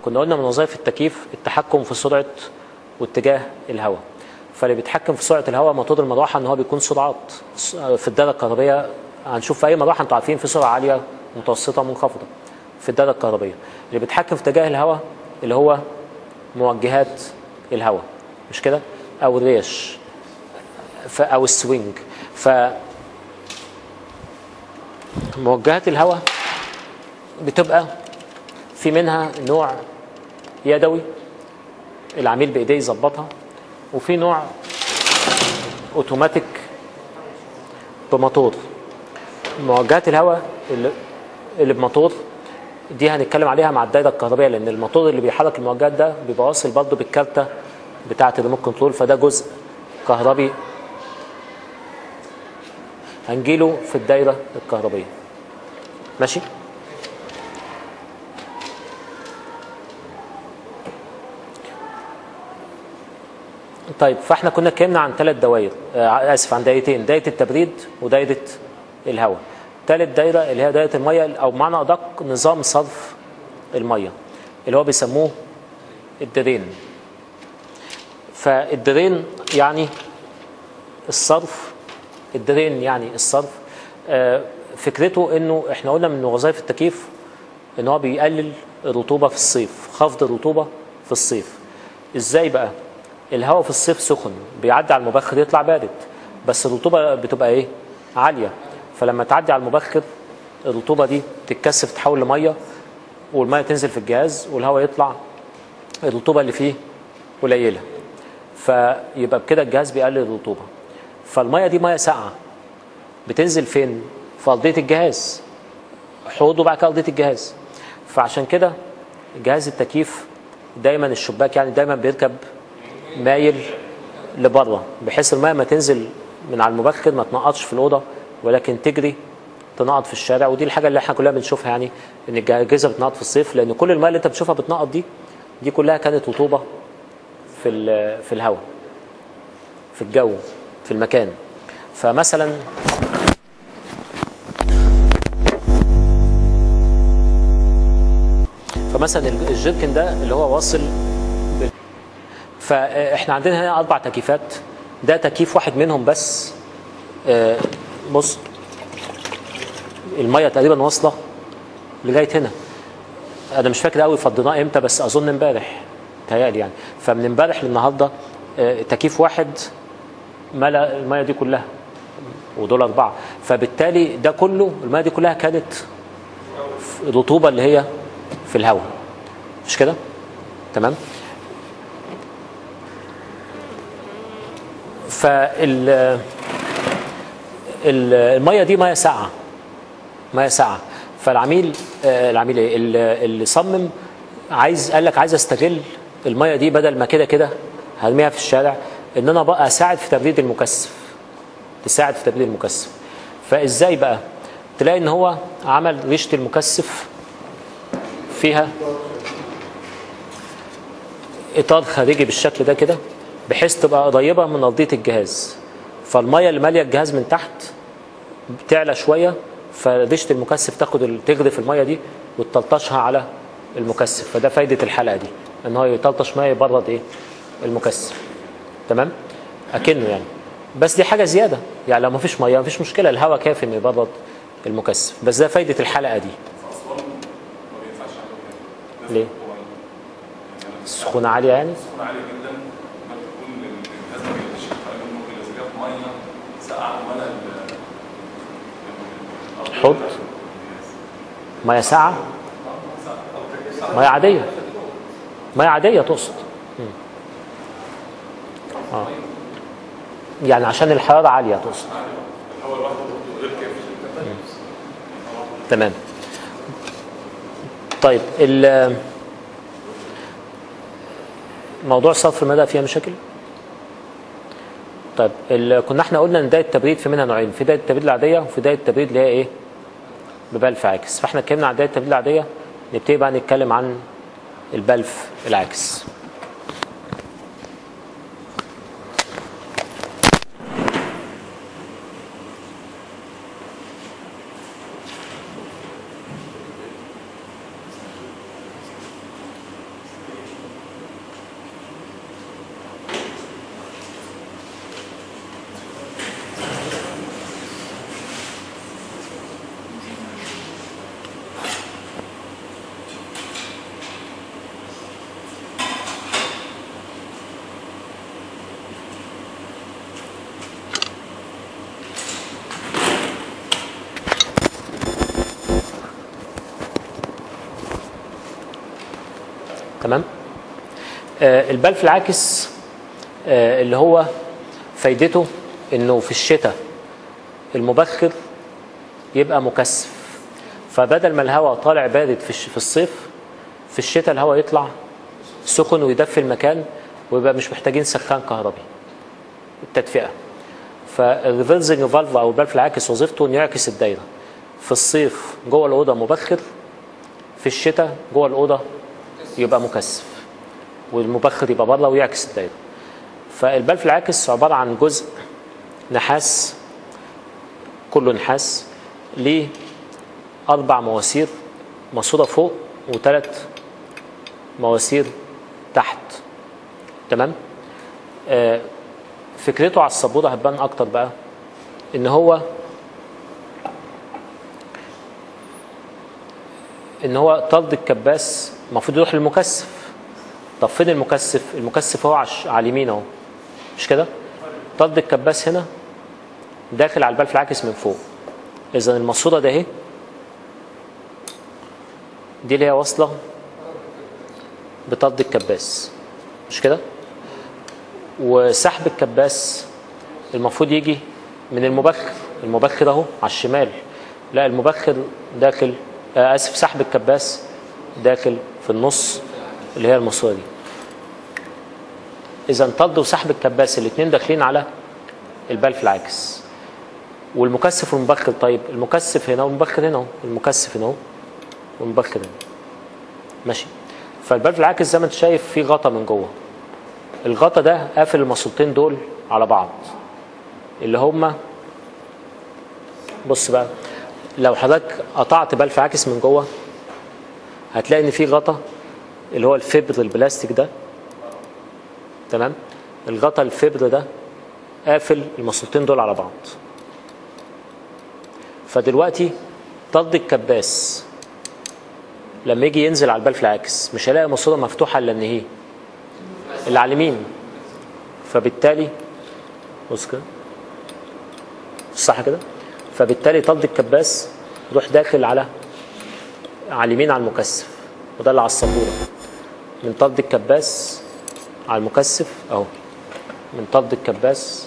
كنا قلنا من وظائف التكييف التحكم في سرعه واتجاه الهواء فاللي بيتحكم في سرعه الهواء موتور المروحه ان هو بيكون سرعات في الدايره الكهربائيه هنشوف في اي مروحه انتوا عارفين في سرعه عاليه متوسطه منخفضه في الدايره الكهربائيه اللي بيتحكم في اتجاه الهواء اللي هو موجهات الهواء مش كده او الريش ف او السوينج ف موجهات الهواء بتبقى في منها نوع يدوي العميل بايديه يظبطها وفي نوع اوتوماتيك بموتور موجهات الهواء اللي, اللي بموتور دي هنتكلم عليها مع الدايره الكهربائيه لان الموتور اللي بيحرك الموجهات ده بيبقى واصل برضه بالكارته بتاعه الريموت كنترول فده جزء كهربي هنجيله في الدايره الكهربائيه ماشي طيب فاحنا كنا اتكلمنا عن ثلاث دوائر آه اسف عن دايرتين دايره التبريد ودايره الهواء ثالث دايره اللي هي دايره الميه او بمعنى ادق نظام صرف الميه اللي هو بيسموه الدرين فالدرين يعني الصرف الدرين يعني الصرف آه فكرته انه احنا قلنا من وظائف التكييف ان هو بيقلل الرطوبه في الصيف خفض الرطوبه في الصيف ازاي بقى الهواء في الصيف سخن بيعدي على المبخر يطلع بارد بس الرطوبه بتبقى ايه عاليه فلما تعدي على المبخر الرطوبه دي تتكثف تتحول لميه والميه تنزل في الجهاز والهواء يطلع الرطوبه اللي فيه قليله فيبقى بكده الجهاز بيقلل الرطوبه فالميه دي ميه ساقعه بتنزل فين في ارضيه الجهاز حوض وبعد كده ارضيه الجهاز فعشان كده جهاز التكييف دايما الشباك يعني دايما بيركب مايل لبره بحيث الميه ما تنزل من على المبخر ما تنقطش في الاوضه ولكن تجري تنقط في الشارع ودي الحاجه اللي احنا كلنا بنشوفها يعني ان الاجهزه بتنقط في الصيف لان كل الميه اللي انت بتشوفها بتنقط دي دي كلها كانت رطوبه في في الهواء في الجو في المكان فمثلا فمثلا الجيركن ده اللي هو واصل بال... فاحنا عندنا هنا اربع تكييفات ده تكييف واحد منهم بس آه بص الميه تقريبا واصله لغايه هنا انا مش فاكر قوي فضيناه امتى بس اظن امبارح تهيألي يعني فمن امبارح للنهارده آه تكييف واحد ملا الميه دي كلها ودول اربعه فبالتالي ده كله الميه دي كلها كانت الرطوبه اللي هي في الهواء مش كده تمام فال الميه دي ميه ساقعه ميه ساقعه فالعميل آه العميل ايه اللي صمم عايز قال لك عايز استغل الميه دي بدل ما كده كده هرميها في الشارع ان انا بقى اساعد في تبريد المكثف تساعد في تبريد المكثف فازاي بقى تلاقي ان هو عمل ريشه المكثف فيها اطار خارجي بالشكل ده كده بحيث تبقى قريبه من ارضيه الجهاز فالميه اللي ماليه الجهاز من تحت بتعلى شويه فريشه المكثف تاخد تغرف الميه دي وتلطشها على المكثف فده فايده الحلقه دي ان هو يطلطش ميه يبرد ايه المكثف تمام اكنه يعني بس دي حاجه زياده يعني لو ما فيش ميه ما فيش مشكله الهواء كافي انه يبرد المكثف بس ده فايده الحلقه دي ليه؟ السخونه عاليه يعني؟ السخونه عاليه جدا ممكن تكون الجهاز ما بيقدرش يخرج منه الا اذا جاب ميه ساقعه ولا حوض ميه ساقعه ميه عاديه ميه عاديه تقصد مم. اه يعني عشان الحراره عاليه تقصد الهواء لوحده غير كافي تمام طيب ال موضوع صرف المدى فيها مشاكل؟ طيب ال- كنا احنا قلنا ان دايه التبريد في منها نوعين في دايه التبريد العاديه وفي دايه التبريد اللي هي ايه؟ ببلف عاكس فاحنا اتكلمنا عن دايه التبريد العاديه نبتدي بقى نتكلم عن البلف العاكس آه، البلف العاكس آه، اللي هو فايدته انه في الشتاء المبخر يبقى مكثف فبدل ما الهواء طالع بارد في الش- في الصيف في الشتاء الهواء يطلع سخن ويدفي المكان ويبقى مش محتاجين سخان كهربي التدفئه فالريفرزنج فالف او البلف العاكس وظيفته انه يعكس الدايره في الصيف جوه الاوضه مبخر في الشتاء جوه الاوضه يبقى مكثف والمبخر يبقى بره ويعكس الدايره فالبلف العاكس عباره عن جزء نحاس كله نحاس ليه اربع مواسير ماسوره فوق وثلاث مواسير تحت تمام آه فكرته على السبوره هتبان اكتر بقى ان هو ان هو طرد الكباس المفروض يروح للمكثف طب فين المكثف المكثف هو عش- على اليمين اهو مش كده طرد الكباس هنا داخل على البلف العاكس من فوق اذا الماسوره ده اهي دي اللي هي واصله بطرد الكباس مش كده وسحب الكباس المفروض يجي من المبخر المبخر اهو على الشمال لا المبخر داخل آه اسف سحب الكباس داخل في النص اللي هي الماسوره دي اذا طرد وسحب الكباس الاثنين داخلين على البلف العاكس والمكثف والمبخر طيب المكثف هنا والمبخر هنا اهو المكثف هنا اهو والمبخر هنا ماشي فالبلف العاكس زي ما انت شايف فيه غطا من جوه الغطا ده قافل الماسورتين دول على بعض اللي هما بص بقى لو حضرتك قطعت بلف عاكس من جوه هتلاقي ان في غطا اللي هو الفبر البلاستيك ده تمام الغطا الفبر ده قافل الماسورتين دول على بعض فدلوقتي طرد الكباس لما يجي ينزل على البلف العاكس مش هيلاقي ماسوره مفتوحه الا ان هي اللي على اليمين فبالتالي بص كده صح كده فبالتالي طرد الكباس يروح داخل على على اليمين على المكثف وده اللي على السبوره من طرد الكباس على المكثف اهو من طرد الكباس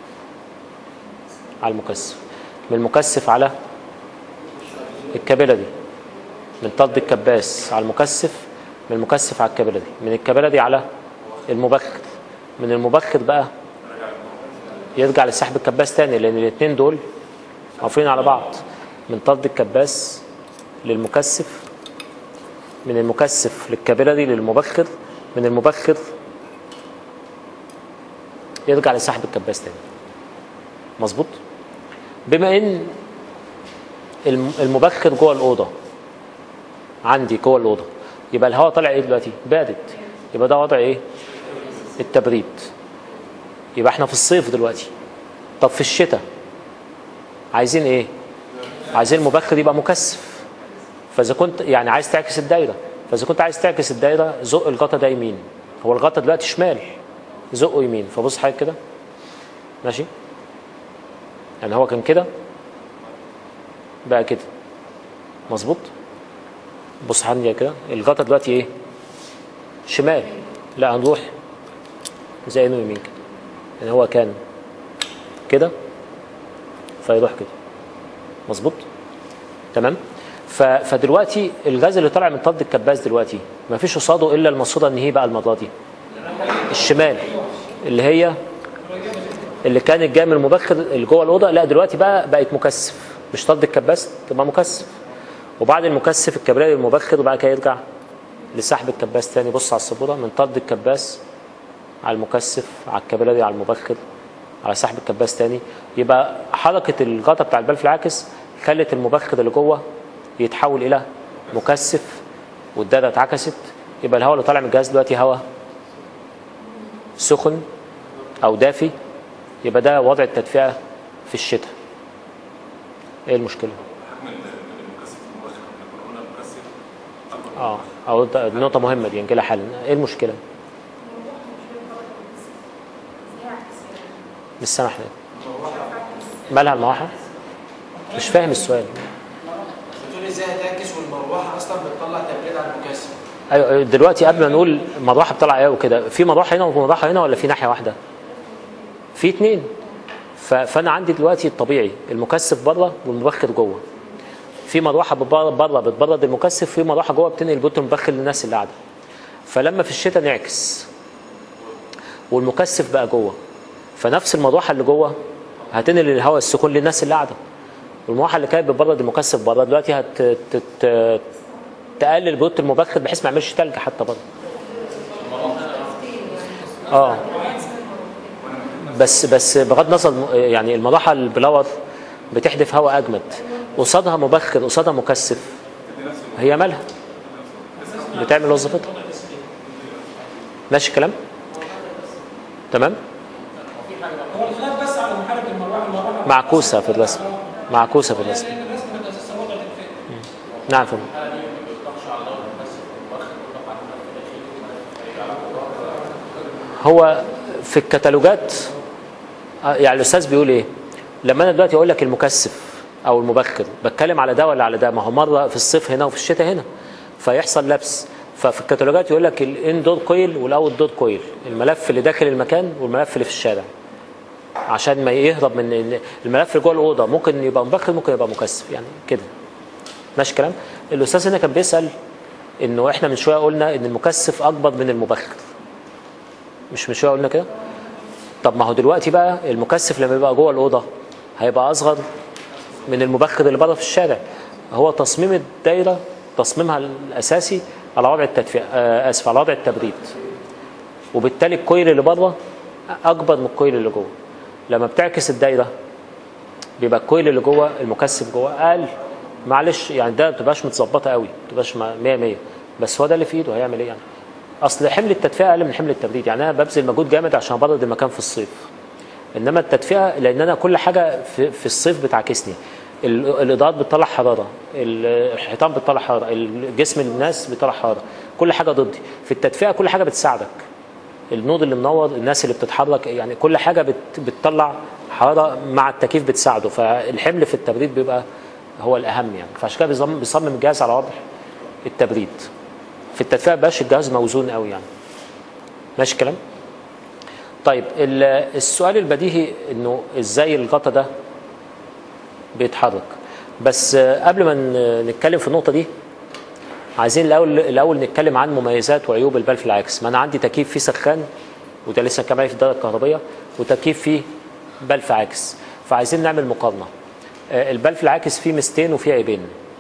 على المكثف من المكثف على الكابيلا دي من طرد الكباس على المكثف من المكثف على الكابيلا دي من الكابيلا دي على المبخر من المبخر بقى يرجع لسحب الكباس تاني لان الاثنين دول واقفين على بعض من طرد الكباس للمكثف من المكثف للكابيلاري للمبخر من المبخر يرجع لسحب الكباس تاني مظبوط بما ان الم- المبخر جوه الاوضه عندي جوه الاوضه يبقى الهواء طالع ايه دلوقتي بارد يبقى ده وضع ايه التبريد يبقى احنا في الصيف دلوقتي طب في الشتاء عايزين ايه عايزين المبخر يبقى مكثف فاذا كنت يعني عايز تعكس الدايره فاذا كنت عايز تعكس الدايره زق الغطا ده يمين هو الغطا دلوقتي شمال زقه يمين فبص حاجه كده ماشي يعني هو كان كده بقى كده مظبوط بص عندي كده الغطا دلوقتي ايه شمال لا هنروح زي انه يمين كده يعني هو كان كده فيروح كده مظبوط تمام ف... فدلوقتي الغاز اللي طالع من طرد الكباس دلوقتي ما فيش قصاده الا الماسوره ان هي بقى المره دي الشمال اللي هي اللي كانت جايه من المبخر اللي جوه الاوضه لا دلوقتي بقى بقت مكثف مش طرد الكباس تبقى مكثف وبعد المكثف الكبريت المبخر وبعد كده يرجع لسحب الكباس تاني بص على السبوره من طرد الكباس على المكثف على الكابيلاري على المبخر على سحب الكباس تاني يبقى حركه الغطا بتاع البلف العاكس خلت المبخر اللي جوه يتحول الى مكثف والداده اتعكست يبقى الهواء اللي طالع من الجهاز دلوقتي هواء سخن او دافي يبقى ده وضع التدفئه في الشتاء ايه المشكله حجم المكثف المبخر احنا كنا قلنا المكثف اكبر اه او ده- نقطه مهمه دي نجيلها حالا ايه المشكله مش سامح ليه مالها المروحه مش فاهم السؤال بتقول ازاي هتعكس والمروحه اصلا بتطلع تبريد على المكثف ايوه دلوقتي قبل ما نقول مروحه بتطلع ايه وكده في مروحه هنا ومروحه هنا ولا في ناحيه واحده؟ في اتنين ف- فانا عندي دلوقتي الطبيعي المكثف بره والمبخر جوه في مروحه بره بره بتبرد المكثف في مروحه جوه بتنقل بوت المبخر للناس اللي قاعده فلما في الشتاء نعكس والمكثف بقى جوه فنفس المروحه اللي جوه هتنقل الهواء السخون للناس اللي قاعده والمروحه اللي كانت بتبرد المكثف بره دلوقتي هت تت- تقلل بوت المبخر بحيث ما يعملش تلج حتى بره اه بس بس بغض النظر يعني المروحه البلاور بتحدف هواء اجمد قصادها مبخر قصادها مكثف هي مالها بتعمل وظيفتها ماشي الكلام تمام هو الخلاف بس على محرك المروحه المروحه معكوسه في الرسم معكوسه في الرسم لان الرسم متاسسه وضع الفئه نعم فندم هو في الكتالوجات آه، يعني الاستاذ بيقول ايه لما انا دلوقتي اقول لك المكثف او المبخر بتكلم على ده ولا على ده ما هو مره في الصيف هنا وفي الشتاء هنا فيحصل لبس ففي الكتالوجات يقول لك الاندور كويل والاوت دور كويل الملف اللي داخل المكان والملف اللي في الشارع عشان ما يهرب من إن الملف اللي جوه الاوضه ممكن يبقى مبخر ممكن يبقى مكثف يعني كده ماشي الكلام الاستاذ هنا كان بيسال انه احنا من شويه قلنا ان المكثف اكبر من المبخر مش من شويه قلنا كده طب ما هو دلوقتي بقى المكثف لما يبقى جوه الاوضه هيبقى اصغر من المبخر اللي بره في الشارع هو تصميم الدايره تصميمها الاساسي على وضع التدفئه آه اسف على وضع التبريد وبالتالي الكويل اللي بره اكبر من الكويل اللي جوه لما بتعكس الدايره بيبقى الكويل اللي جوه المكثف جوه اقل معلش يعني ده ما بتبقاش متظبطه قوي ما بتبقاش 100 100 بس هو ده اللي في ايده هيعمل ايه يعني اصل حمل التدفئه اقل من حمل التبريد يعني انا ببذل مجهود جامد عشان ابرد المكان في الصيف انما التدفئه لان انا كل حاجه في, في الصيف بتعكسني ال- الاضاءات بتطلع حراره ال- الحيطان بتطلع حراره ال- جسم الناس بيطلع حراره كل حاجه ضدي في التدفئه كل حاجه بتساعدك النور اللي منور الناس اللي بتتحرك يعني كل حاجه بت بتطلع حراره مع التكييف بتساعده فالحمل في التبريد بيبقى هو الاهم يعني فعشان كده بيصمم بيصمم الجهاز على وضع التبريد في التدفئه بقاش الجهاز موزون قوي يعني ماشي الكلام طيب ال- السؤال البديهي انه ازاي الغطا ده بيتحرك بس آه، قبل ما ن- نتكلم في النقطه دي عايزين الاول الاول نتكلم عن مميزات وعيوب البلف العاكس ما انا عندي تكييف فيه سخان وده لسه كمان في الدرجه الكهربيه وتكييف فيه بلف عاكس فعايزين نعمل مقارنه آه، البلف العاكس فيه ميزتين وفيه عيبين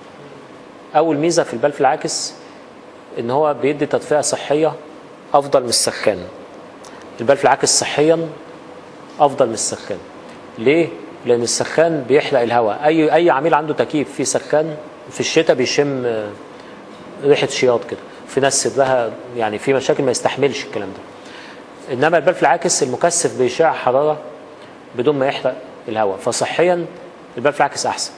اول ميزه في البلف العاكس ان هو بيدي تدفئه صحيه افضل من السخان البلف العاكس صحيا افضل من السخان ليه لان السخان بيحرق الهواء اي اي عميل عنده تكييف فيه سخان في الشتاء بيشم آه، ريحه شياط كده في ناس صدرها يعني في مشاكل ما يستحملش الكلام ده انما البلف العاكس المكثف بيشع حراره بدون ما يحرق الهواء فصحيا البلف العاكس احسن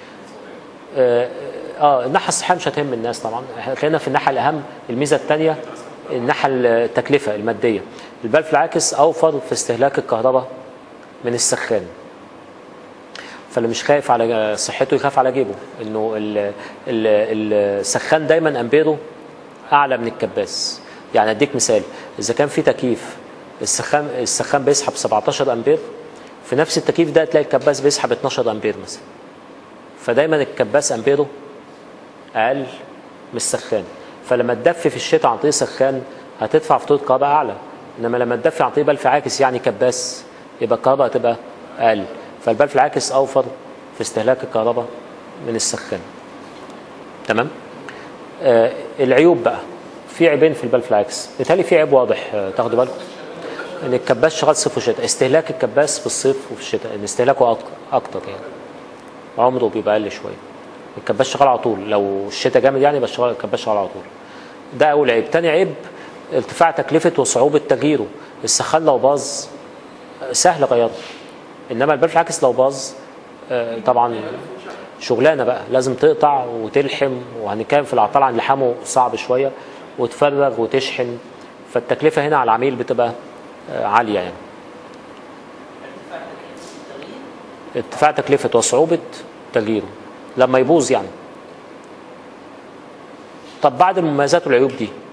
اه آه، الناحيه الصحيه مش هتهم الناس طبعا احنا خلينا في الناحيه الاهم الميزه الثانيه الناحيه التكلفه الماديه البلف العاكس اوفر في استهلاك الكهرباء من السخان فاللي مش خايف على صحته يخاف على جيبه انه ال- ال- السخان دايما امبيره اعلى من الكباس يعني اديك مثال اذا كان في تكييف السخان السخان بيسحب 17 امبير في نفس التكييف ده تلاقي الكباس بيسحب 12 امبير مثلا فدايما الكباس امبيره اقل من السخان فلما تدفي في الشتاء عن طريق سخان هتدفع فاتوره كهرباء اعلى انما لما تدفي عن طريق بلف عاكس يعني كباس يبقى الكهرباء هتبقى اقل فالبلف العاكس اوفر في استهلاك الكهرباء من السخان تمام آه العيوب بقى في عيبين في البلف العاكس بالتالي في عيب واضح آه تاخدوا بالكم ان الكباس شغال صيف وشتاء استهلاك الكباس في الصيف وفي الشتاء ان استهلاكه أك- اكتر يعني عمره بيبقى اقل شويه الكباس شغال على طول لو الشتاء جامد يعني يبقى شغال الكباس شغال على طول ده اول عيب تاني عيب ارتفاع تكلفه وصعوبه تغييره السخان لو باظ آه، سهل غيره انما البلف العكس لو باظ آه، طبعا شغلانه بقى لازم تقطع وتلحم وهنتكلم في العطال عن لحامه صعب شويه وتفرغ وتشحن فالتكلفه هنا على العميل بتبقى آه، عاليه يعني ارتفاع تكلفه وصعوبه تغييره لما يبوظ يعني طب بعد المميزات والعيوب دي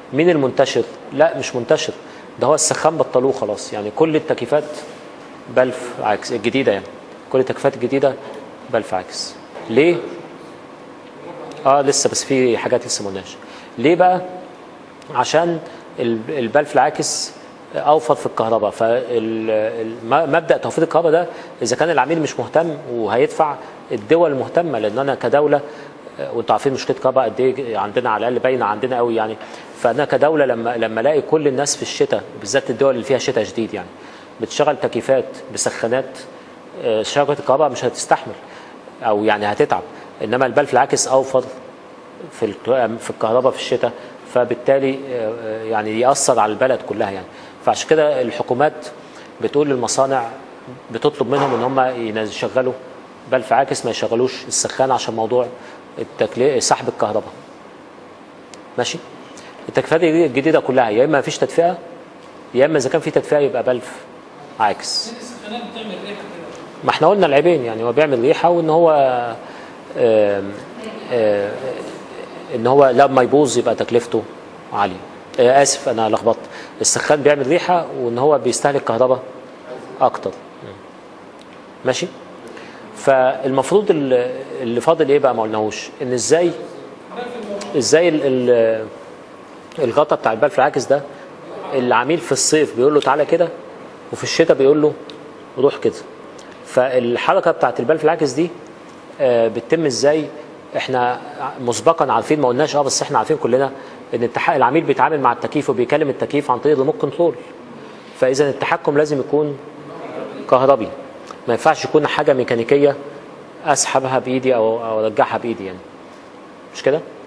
مين المنتشر لا مش منتشر ده هو السخان بطلوه خلاص يعني كل التكييفات بلف عكس الجديده يعني كل التكييفات الجديده بلف عكس ليه اه لسه بس في حاجات لسه ما قلناش ليه بقى عشان ال- البلف العاكس اوفر في الكهرباء فمبدا توفير الكهرباء ده اذا كان العميل مش مهتم وهيدفع الدول مهتمه لان انا كدوله آه، وانتوا عارفين مشكله الكهرباء قد ايه عندنا على الاقل باينه عندنا قوي يعني فانا كدوله لما لما الاقي كل الناس في الشتاء بالذات الدول اللي فيها شتاء شديد يعني بتشغل تكييفات بسخانات آه، شبكه الكهرباء مش هتستحمل او يعني هتتعب انما البلف العاكس اوفر في الك- في الكهرباء في الشتاء فبالتالي آه، آه، يعني يأثر على البلد كلها يعني فعشان كده الحكومات بتقول للمصانع بتطلب منهم ان هم ينز- يشغلوا بلف عاكس ما يشغلوش السخان عشان موضوع التكلي... سحب الكهرباء ماشي التكييفات الجديده كلها يا اما مفيش تدفئه يا اما اذا كان في تدفئه يبقى بلف عاكس السخانات بتعمل ريحه كده ما احنا قلنا العيبين يعني هو بيعمل ريحه وان هو آم، آه، ان هو لما يبوظ يبقى تكلفته عاليه آه، اسف انا لخبطت السخان بيعمل ريحه وان هو بيستهلك كهرباء اكتر ماشي فالمفروض ال- اللي فاضل ايه بقى ما قلناهوش ان ازاي ازاي ال- ال- الغطا بتاع البلف العاكس ده العميل في الصيف بيقول له تعالى كده وفي الشتاء بيقول له روح كده فالحركه بتاعت البلف العاكس دي آه، بتتم ازاي احنا مسبقا عارفين ما قلناش اه بس احنا عارفين كلنا ان التح... العميل بيتعامل مع التكييف وبيكلم التكييف عن طريق الريموت كنترول فاذا التحكم لازم يكون كهربي ما ينفعش يكون حاجه ميكانيكيه اسحبها بايدي او او ارجعها بايدي يعني مش كده